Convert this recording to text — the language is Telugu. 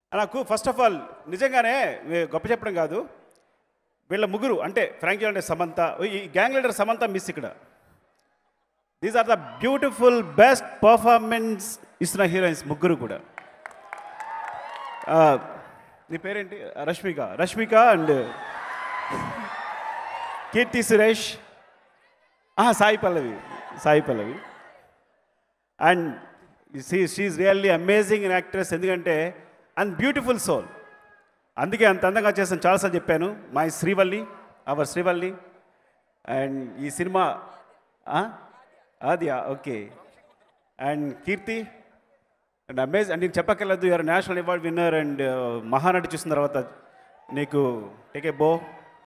నాకు ఫస్ట్ ఆఫ్ ఆల్ నిజంగానే ఏ, గొప్ప చెప్పడం కాదు వీళ్ళ ముగ్గురు అంటే ఫ్రాంకీ అంటే సమంత ఈ గ్యాంగ్ లీడర్ సమంత మిస్ ఇక్కడ these are the beautiful best performance ఇస్తున్న హీరోయిన్స్ ముగ్గురు కూడా ఆ, నీ పేరేంటి రష్మిక రష్మిక అండ్ కీర్తి సురేష్ ఆ, Sai Pallavi Sai Pallavi and see she's really amazing in actress ఎందుకంటే అండ్ బ్యూటిఫుల్ సోల్ అందుకే అంత అందంగా చేస్తాను చాలాసార్లు చెప్పాను my Srivalli our Srivalli and ఈ సినిమా అది okay and Keerthy and amaze and నేను చెప్పక్కర్లేదు you are national award winner and Mahanati చూసిన తర్వాత నీకు టేక్ ఏ బో